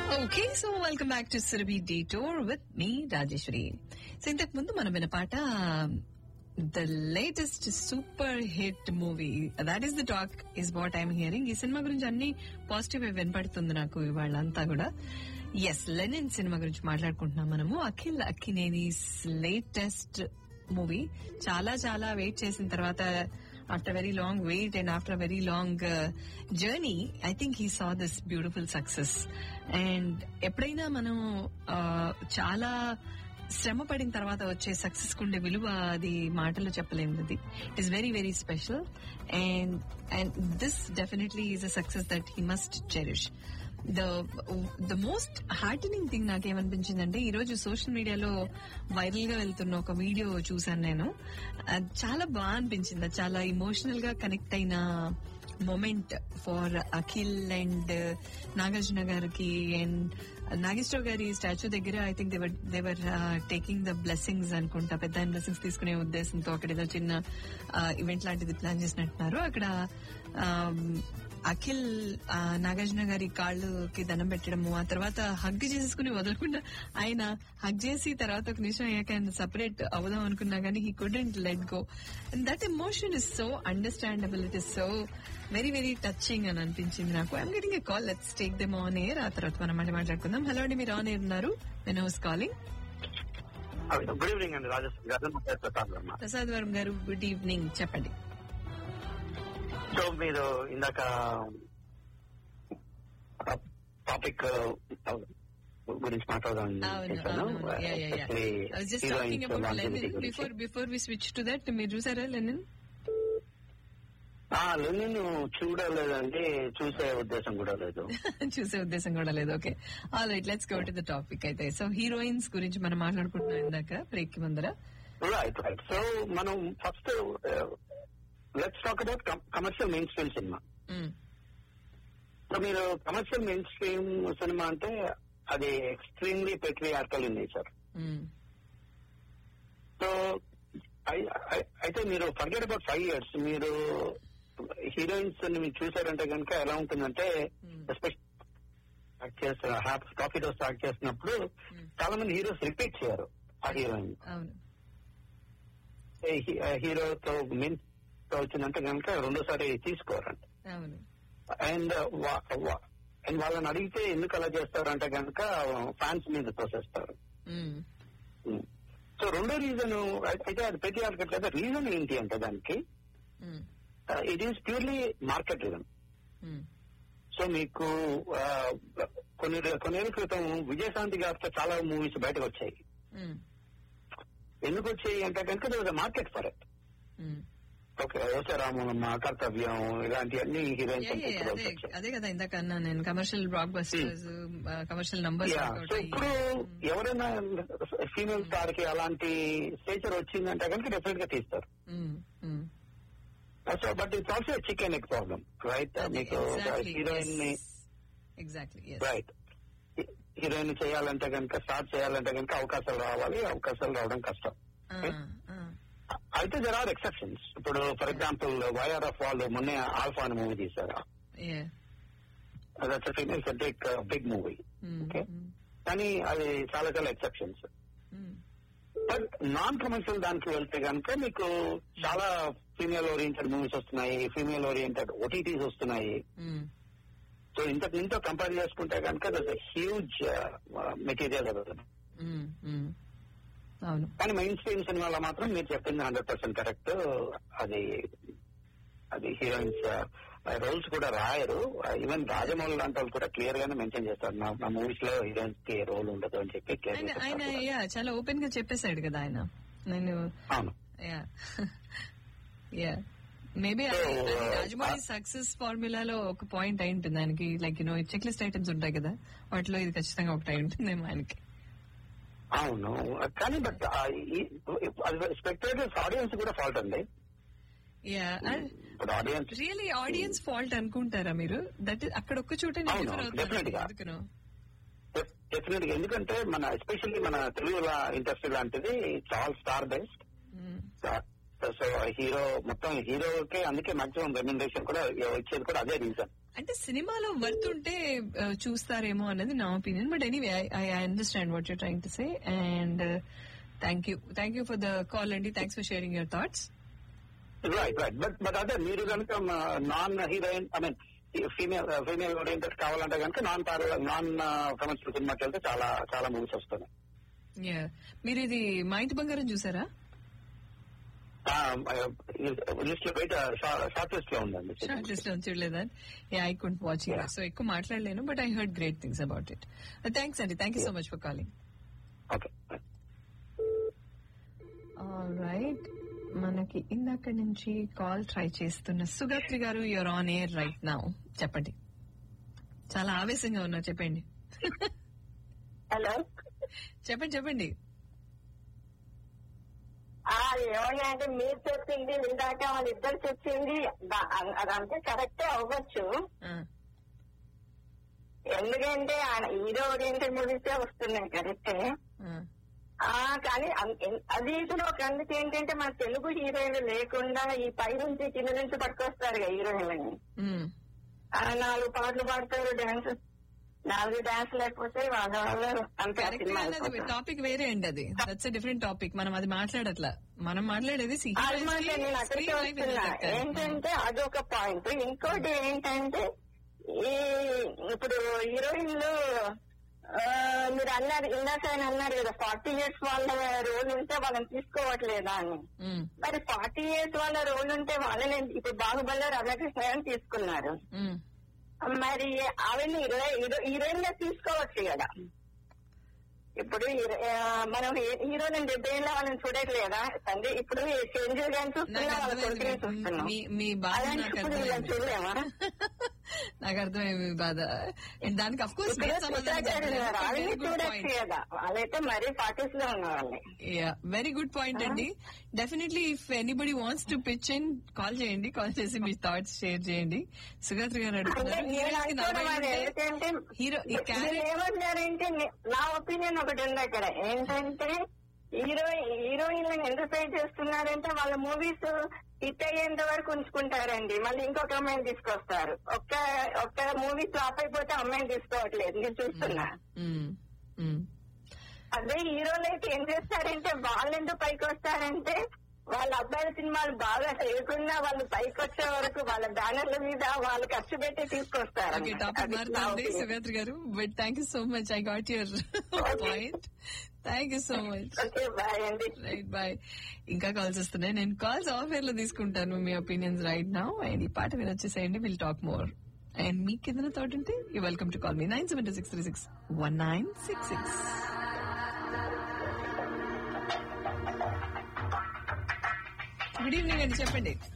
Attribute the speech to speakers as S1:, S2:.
S1: Okay so welcome back to Surabhi the tour with me Rajeshwari so ఇంతకు ముందు మనం విన్న పాట the latest super hit movie that is the talk is what I'm hearing ఈ సినిమా గురించి అన్ని పాజిటివ్ వినపడుతుంది నాకు ఇవాళ అంతా కూడా ఎస్ లెనిన్ సినిమా గురించి మాట్లాడుకుంటున్నాం మనము అఖిల్ అక్కినేని లేటెస్ట్ మూవీ చాలా చాలా వెయిట్ చేసిన తర్వాత after very long wait and after very long journey I think he saw this beautiful success and ఎప్పుడైనా మనం uh, చాలా శ్రమ పడిన తర్వాత వచ్చే సక్సెస్ కుండే విలువ అది మాటల్లో చెప్పలేము అది it is very very special and and this definitely is a success that he must cherish the the most heartening thing నాకేమనిపించిందంటే ఈ రోజు సోషల్ మీడియాలో వైరల్ గా వెళ్తున్న ఒక వీడియో చూసాను నేను అది చాలా బాగా అనిపించింది అది చాలా ఇమోషనల్ గా కనెక్ట్ అయిన moment for Akhil and Nagarjuna గారికి అండ్ నాగేశ్వరరావు గారి స్టాచ్యూ దగ్గర I think they're they're taking the blessings అనుకుంటా పెద్ద బ్లెస్సింగ్స్ తీసుకునే ఉద్దేశంతో అక్కడ ఏదో చిన్న ఈవెంట్ లాంటిది ప్లాన్ చేసినట్టున్నారు అక్కడ um, అఖిల్ ఆ, నాగార్జున గారి కాళ్ళకి దండం పెట్టడము ఆ తర్వాత హగ్ చేసేసుకుని వదలకుండా ఆయన హగ్ చేసి తర్వాత ఒక నిమిషం అయ్యాక ఆయన సపరేట్ అవుదాం అనుకున్నా కానీ he couldn't let go and that emotion is so understandable it is so very very touching అని అనిపించింది నాకు I'm getting a call let's take them on air ఆ తర్వాత మనం మళ్ళీ మాట్లాడుకుందాం హలో అండి మీరు ఆన్ ఎయిర్ ఉన్నారు when who's calling
S2: good evening అండి రాజేశ్వరి గారు నా పేరు ప్రతాప్ వర్మ
S1: ప్రసాద్ వరం గారు గుడ్ ఈవినింగ్ చెప్పండి
S2: సో మీరు ఇందాక టాపిక్ గురించి మాట్లాడదాం
S1: అవును
S2: చేశాను.
S1: అవును yeah yeah yeah
S2: Especially
S1: I was just
S2: heroines
S1: talking about
S2: longevity
S1: Lenin
S2: గురించి.
S1: Before before we switch to that మీరు చూసారా లెనిన్
S2: ఆ, లెనిన్ చూడలేదండి చూసే ఉద్దేశం కూడా లేదు
S1: చూసే ఉద్దేశం కూడా లేదు okay all right let's go to the topic అయితే సో హీరోయిన్స్ గురించి మనం మాట్లాడుకుంటున్నాం ఇందాక బ్రేక్ కి ముందర
S2: రైట్ రైట్ సో మనం first let's talk about commercial mainstream cinema
S1: hmm.
S2: So మీరు కమర్షియల్ మెయిన్ స్ట్రీమ్ సినిమా అంటే అది extremely patriarchal in nature
S1: hmm.
S2: So I- I- అయితే మీరు ఫర్గెట్ అబౌట్ ఫైవ్ ఇయర్స్ మీరు హీరోయిన్స్ ని మీరు చూసారంటే కనుక ఎలా ఉంటుందంటే
S1: Hmm.
S2: స్టార్ట్ చేస్తున్న హ్యాప్ టాఫీతో స్టార్ట్ చేస్తున్నప్పుడు
S1: Hmm.
S2: చాలా మంది హీరోస్ రిపీట్ చేయరు ఆ హీరోయిన్
S1: అవును
S2: హీరోతో మిన్ తో వచ్చిందంటే కనుక రెండోసారి తీసుకోరంట
S1: అవును
S2: అండ్ అండ్ వాళ్ళని అడిగితే ఎందుకు అలా చేస్తారంటే కనుక ఫ్యాన్స్ మీద తోసేస్తారు
S1: మ్మ్.
S2: సో రెండో రీజన్ అయితే అది పెట్టి కదా రీజన్ ఏంటి అంటే దానికి
S1: hmm.
S2: It is purely market reason
S1: hmm.
S2: So మీకు ఆ, కొన్ని కొన్నేళ్ల క్రితం విజయశాంతి గారితో చాలా మూవీస్ బయటకు వచ్చాయి
S1: మ్మ్.
S2: ఎందుకు వచ్చాయి అంటే కనుక market for it
S1: hmm.
S2: Okay యోసరామమ్మ కర్తవ్యం ఇలాంటివన్నీ హీరోయిన్స్
S1: Yeah, yeah, అదే
S2: వచ్చాయి
S1: అదే కదా ఇందాక అన్నా నేను commercial blockbusters commercial numbers
S2: yeah so ఇప్పుడు ఎవరైనా ఫీమేల్ స్టార్ కి అలాంటి స్టేచర్ వచ్చిందంటే కనుక డెఫినెట్ గా తీస్తారు so but it's also chicken egg problem right మీకు హీరోయిన్ ని
S1: ఎగ్జాక్ట్లీ
S2: రైట్ హీరోయిన్ చేయాలంటే కనుక స్టార్ట్ చేయాలంటే కనుక అవకాశాలు రావాలి అవకాశాలు రావడం కష్టం అయితే దర్ ఆర్ ఎక్సెప్షన్స్ ఇప్పుడు ఫర్ ఎగ్జాంపుల్ వైఆర్ఎఫ్ వాళ్ళు మొన్నే ఆల్ఫా అని మూవీ తీశారు that's female centric big movie Okay. కానీ అది చాలా చాలా ఎక్సెప్షన్స్ బట్ నాన్ కమర్షియల్ దానికి వెళ్తే కనుక మీకు చాలా ఫీమేల్ ఓరియంటెడ్ మూవీస్ వస్తున్నాయి ఫీమేల్ ఓరియంటెడ్ ఓటీటీస్ వస్తున్నాయి సో ఇంతకు దీంతో కంపేర్ చేసుకుంటే కనుక దస్ హ్యూజ్ మెటీరియల్ అవైలబుల్
S1: అవును
S2: కానీ మెయిన్ స్ట్రీమ్ సినిమాలో మాత్రం మీరు చెప్పింది హండ్రెడ్ పర్సెంట్ కరెక్ట్ అది అది హీరోయిన్స్ రోల్స్ కూడా రాయరు ఈవెన్ రాజమౌళి లాంటి వాళ్ళు కూడా క్లియర్ గానే మెన్షన్ చేస్తారు నా నా మూవీస్ లో హీరోయిన్స్ కి రోల్ ఉండదు అని చెప్పి క్లియర్
S1: ఆయన ఆయన
S2: చేస్తారు
S1: యా చాలా ఓపెన్ గా చెప్పేశాడు కదా ఆయన నేను
S2: అవును
S1: yeah yeah maybe
S2: So,
S1: Rajamouli success ఫార్ములాలో ఒక పాయింట్ అయి ఉంటుంది ఆయనకి like you know checklist items ఉంటాయి కదా వాటిలో ఇది ఖచ్చితంగా ఒకటి అయి ఉంటుందేమో ఆయనకి
S2: అవును కానీ బట్ స్పెక్టేటర్స్ ఆడియన్స్ కూడా ఫాల్ట్ అండి
S1: యా
S2: ఇప్పుడు ఆడియన్స్
S1: రియలీ ఆడియన్స్ ఫాల్ట్ అనుకుంటారా మీరు దట్ అక్కడ ఒక్క చోట
S2: అవును, definitely గా.
S1: ఎందుకునో
S2: డెఫినెట్ గా ఎందుకంటే మన ఎస్పెషల్లీ మన తెలుగు ఇండస్ట్రీ లాంటిది చాలా స్టార్ బేస్డ్ సో హీరో మొత్తం హీరోకి అందుకే మాక్సిమం రెమ్యునరేషన్ కూడా వచ్చేది కూడా అదే రీజన్
S1: అంటే సినిమాలో వర్త్ ఉంటే ఆ, చూస్తారేమో అన్నది నా opinion but anyway I understand what you trying to say and thank you thank you for the call అండి thanks for sharing your thoughts
S2: right right but but అదే మీరు కనుక non heroine I mean female female oriented కావాలంటే కనుక non non commercial సినిమాకి వెళ్తే చాలా చాలా మూవీస్ వస్తున్నాయి
S1: మీరు ఇది మా ఇంటి బంగారం చూసారా
S2: లిస్ట్ లో బయట షార్ట్ లిస్ట్ లో ఉందండి
S1: షార్ట్ లిస్ట్ లో చూడలేదా I couldn't watching
S2: Yeah.
S1: So ఎక్కువ మాట్లాడలేను but I heard great things about it thanks అండి thank you so much for calling
S2: okay
S1: right మనకి ఇందాక నుంచి కాల్ ట్రై చేస్తున్న సుగత్రి గారు you're on air right now చెప్పండి చాలా ఆవేశంగా ఉన్నారు చెప్పండి
S3: హలో
S1: చెప్పండి చెప్పండి
S3: ఆ ఏమన్నాయంటే మీరు చెప్పింది ఇందాక వాళ్ళిద్దరు చెప్పింది బా- అదంతా కరెక్టే అవ్వచ్చు
S1: ఆ,
S3: ఎందుకంటే హీరో ఓరియంటెడ్ మూవీసే వస్తున్నాయి కరెక్టే
S1: ఆ,
S3: ఆ కానీ అం- ఎన్- అది కూడా ఒక అందుకు ఏంటంటే మన తెలుగు హీరోయిన్లు లేకుండా ఈ పై నుంచి కింద నుంచి పట్టుకొస్తారు కదా హీరోయిన్లని
S1: ఉమ్.
S3: ఆ నాలుగు పాటలు పాడతారు డాన్స్ నాలుగు డాన్స్ లేకపోతే వాళ్ళ వాళ్ళు అంతే ఆ
S1: కరెక్ట్
S3: సినిమా
S1: అన్నది
S3: అయిపోతుంది.
S1: టాపిక్ వేరే అండి అది దట్స్ డిఫరెంట్ టాపిక్ మనం అది మాట్లాడట్లా మనం మాట్లాడేది see,
S3: అది మాట
S1: screen-
S3: నేను అక్కడికే
S1: screen life is
S3: వస్తున్నా
S1: like that.
S3: ఏంటంటే అదొక పాయింట్ ఇంకోటి ఏంటంటే ఈ ఇప్పుడు హీరోయిన్లు ఆ, మీరు అన్నారు ఇందాక ఆయన అన్నారు కదా ఫార్టీ ఇయర్స్ వాళ్ళ రోల్ ఉంటే వాళ్ళని తీసుకోవట్లేదా అని
S1: ఉమ్,
S3: మరి ఫార్టీ ఇయర్స్ వాళ్ళ రోల్ ఉంటే వాళ్ళని ఇప్పుడు బాహుబలి రాధాకృష్ణ గారిని తీసుకున్నారు
S1: ఉమ్.
S3: మరి ఆవిడని ఇరవై హీరోయిన్ గా తీసుకోవచ్చు కదా ఇప్పుడు హీరో- ఆ, మనం హీరోని డెబ్బై ఏళ్ళ వాళ్ళని చూడట్లేదా తండ్రి ఇప్పుడు సంజీవ్ గారిని
S1: నాకు
S3: చూస్తున్నా వాళ్ళ
S1: అర్థమైంది
S3: కొడుకుని
S1: మీ-
S3: చూస్తున్నాం
S1: మీ మీ బాధ
S3: అలాంటి
S1: నాకు
S3: ఇప్పుడు వీళ్ళని
S1: అర్థమైంది
S3: చూడలేమా
S1: నాకు అర్థమైంది మీ బాధ And దానికి అఫ్ కోర్స్
S3: ఇక్కడ సుధాకర్ గారు వాళ్ళని చూడొచ్చు కదా వాళ్ళైతే మరీ ఫార్టీస్ లో ఉన్న వాళ్ళని
S1: వెరీ గుడ్ పాయింట్ అండి definitely if anybody wants to pitch in call చేయండి కాల్ చేసి మీ థాట్స్ షేర్ చేయండి సుగాత్రి గారు
S3: అంటే
S1: అడుగుతున్నారు
S3: నేను
S1: హీరోయిన్ కి నలభై
S3: అనుకోవడం అది
S1: ఉంటే
S3: ఎందుకంటే
S1: హీరో ఈ
S3: మీరు
S1: క్యారెక్టర్
S3: ఏమంటారంటే నే- నా ఒపీనియన్ ఒకటి ఉంది అక్కడ ఏంటంటే హీరో హీరోయిన్లను ఎందుకు ట్రై చేస్తున్నారంటే వాళ్ళ మూవీస్ హిట్ అయ్యేంత వరకు ఉంచుకుంటారండి మళ్ళీ ఇంకొక అమ్మాయిని తీసుకొస్తారు ఒక్క ఒక్క మూవీ ఫ్లాప్ అయిపోతే అమ్మాయిని తీసుకోవట్లేదు నేను చూస్తున్నా అదే హీరోలు అయితే ఏం చేస్తారంటే వాళ్ళు ఎందుకు పైకి వస్తారంటే వాళ్ళ అబ్బాయిల సినిమాలు బాగా లేకుండా వాళ్ళు పైకి వచ్చే వరకు వాళ్ళ బ్యానర్ల మీద వాళ్ళు ఖర్చు పెట్టి తీసుకొస్తారు
S1: ఓకే టాపిక్ మారుతుంది సుగాత్రి గారు but thank you so much I got your point thank you so much
S3: okay bye అండి
S1: రైట్ బాయ్ ఇంకా కాల్స్ వస్తున్నాయి నేను కాల్స్ ఆఫ్ ఎయిర్ లో తీసుకుంటాను మీ ఒపీనియన్స్ రైట్ నౌ అండ్ ఈ పాట మీరు వచ్చేసేయండి విల్ టాక్ మోర్ అండ్ మీకు ఏదైనా థాట్ ఉంటే యూ వెల్కమ్ టు కాల్ మీ nine seven two six three six one nine six six good evening అండి చెప్పండి